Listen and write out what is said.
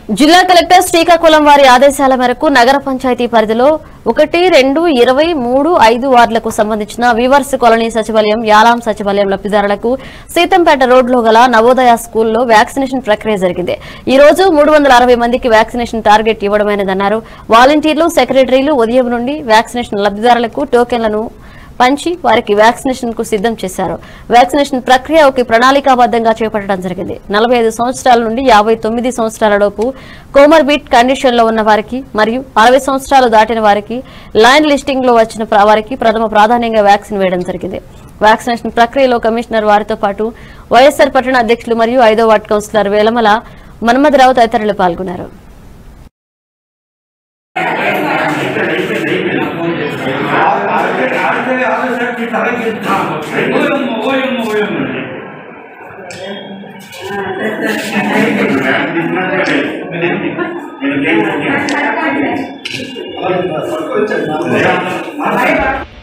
జిల్లా కలెక్టర్ శ్రీకాకుళం వారి ఆదేశాల మేరకు నగర పంచాయతీ పరిధిలో ఒకటి రెండు ఇరవై మూడు ఐదు వార్డులకు సంబంధించిన వీవర్స్ కాలనీ సచివాలయం యాలాం సచివాలయం లబ్దిదారులకు సీతంపేట రోడ్లో గల నవోదయ స్కూల్లో వ్యాక్సినేషన్ ప్రక్రియ జరిగింది ఈ రోజు మూడు వందల అరవై మందికి వ్యాక్సినేషన్ టార్గెట్ ఇవ్వడమైనదన్నారు వాలంటీర్లు సెక్రటరీలు ఉదయం నుండి వ్యాక్సినేషన్ లబ్దిదారులకు టోకెన్లను పంచి వారికి వ్యాక్సినేషన్ కు సిద్ధం చేశారు వ్యాక్సినేషన్ ప్రక్రియ ఒక ప్రణాళికాబద్దంగా చేపట్టడం జరిగింది నలభై ఐదు సంవత్సరాల నుండి యాభై తొమ్మిది సంవత్సరాల లోపు కోమర్బిట్ కండిషన్ లో ఉన్న వారికి మరియు అరవై సంవత్సరాలు దాటిన వారికి లైన్ లిస్టింగ్ లో వచ్చిన ప్ర- వారికి ప్రథమ ప్రాధాన్యంగా వ్యాక్సిన్ వేయడం జరిగింది వ్యాక్సినేషన్ ప్రక్రియలో కమిషనర్ వారితో పాటు వైఎస్ఆర్ పట్టణ అధ్యక్షులు మరియు ఐదో వార్డు కౌన్సిలర్ వేలమల మన్మథరావు తదితరులు పాల్గొన్నారు నేను